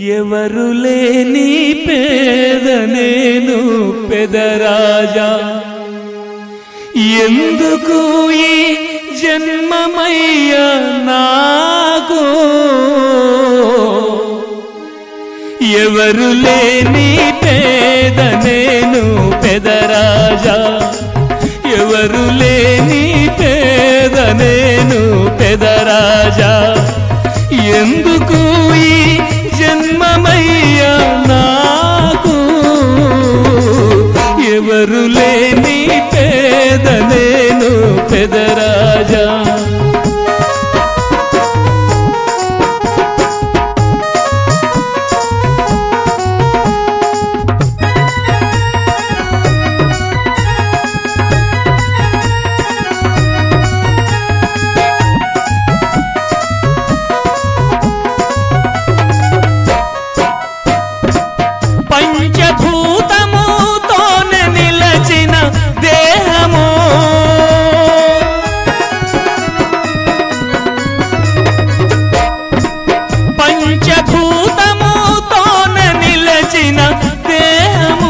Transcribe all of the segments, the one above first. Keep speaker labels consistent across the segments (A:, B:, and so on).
A: ఎవరు లేని పేద నేను పెదరాజా ఎందుకు ఈ జన్మమయ్య నాకు ఎవరు లేని పేద నేను పెదరాజా ఎవరు లేని పేద నేను పెదరాజా ఎందుకు ఈ జన్మమయ్య నాకు ఎవరు లేని పేద నేను పెదరాజా పంచభూతముతోనే నిలచిన దేహము పంచభూతముతోనే నిలచిన దేహము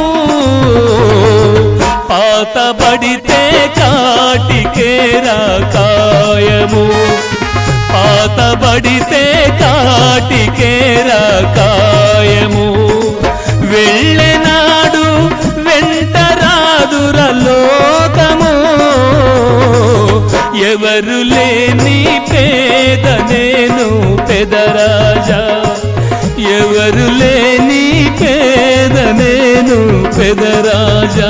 A: పాతబడితే కాటికేరా కాయము పాతబడితే కాటికేరా కాయము వెళ్ళెనాడు వెంటరాదుర లోకము ఎవరు లేని పేద నేను పెదరాజా ఎవరు లేని పేద నేను పెదరాజా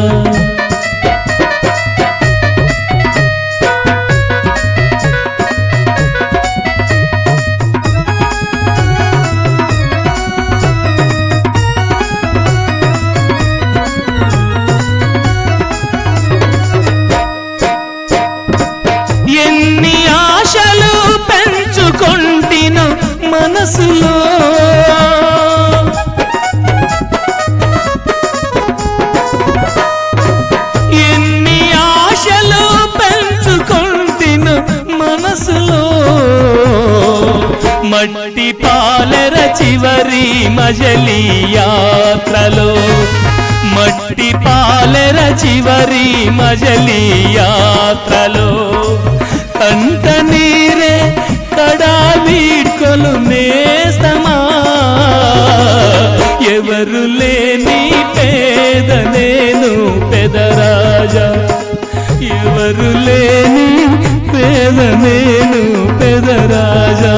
A: ఎన్ని ఆశలు పెంచుకొంటిను మనసులో ఎన్ని ఆశలు పెంచుకొంటిను మనసులో మట్టి పాలర చివరి మజలి యాత్రలో మట్టి పాలర చివరి మజలి యాత్రలో కంట నీరే కడాలీడ్కొలు నేస్తమా ఎవరు లేని పేద నేను పెదరాజా ఎవరు లేని పేద నేను పెదరాజా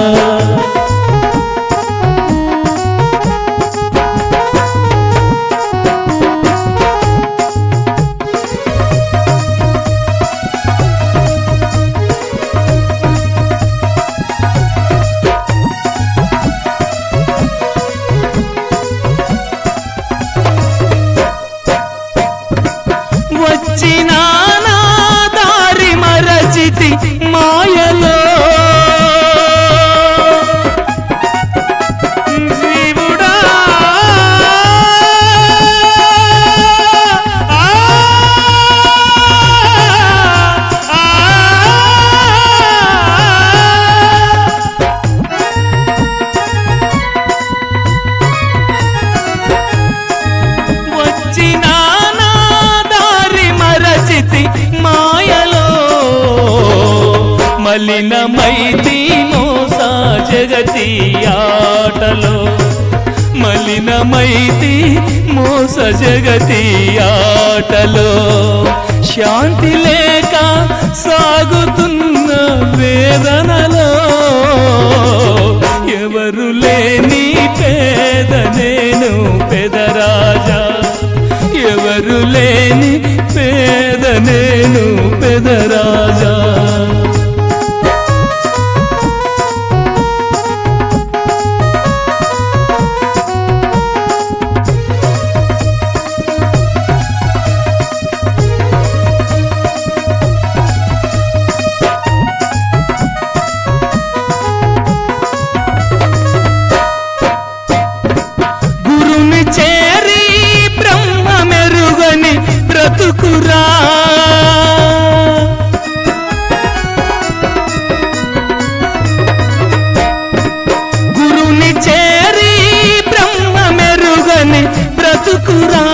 A: వచ్చిన నా దారి మరచితి మాయలో జీవుడా ఆ, ఆ, ఆ. వచ్చిన నా దారి మరచితి మాయలో మలినమైతి మోస జగతి ఆటలో మలినమైతి మోస జగతి ఆటలో శాంతి లేక సాగుతున్న వేదనలో ఎవరు లేని పేద నేను పెదరాజా ఎవరు లేని పేద నేను పెదరాజా ఎందుకురా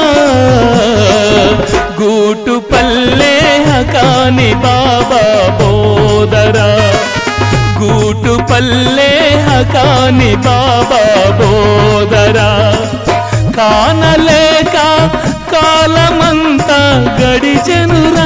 A: గూటు పల్లె కాని బాబా బోదరా గూటు పల్లె కాని బాబా బోదరా కానలేక కాలమంతా గడిచెనురా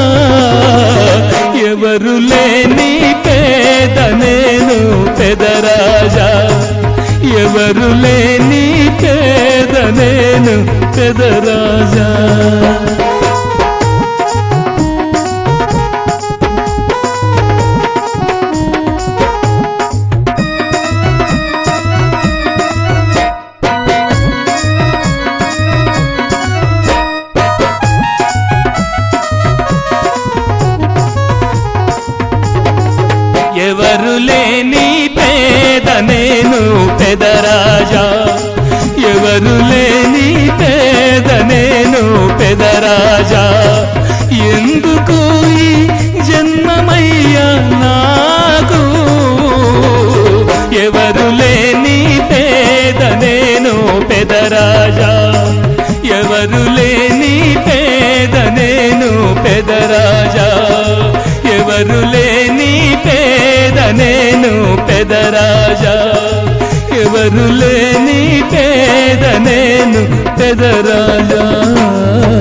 A: ఎవరు లేని పేద నేను పెదరాజా ఎవరు లేని పేద నేను పెదరాజా ఎవరు లేని పేద నేను పెదరాజా ఎవరు లేని పేద నేను పెదరాజా ఎందుకు ఈ జన్మమయ్యా నాకు ఎవరు లేని పేద నేను పెదరాజా ఎవరు లేని పేద నేను పెదరాజా ఎవరు లేని పేద నేను పెదరాజా ఎవరు లేని పేద నేను పెదరాజా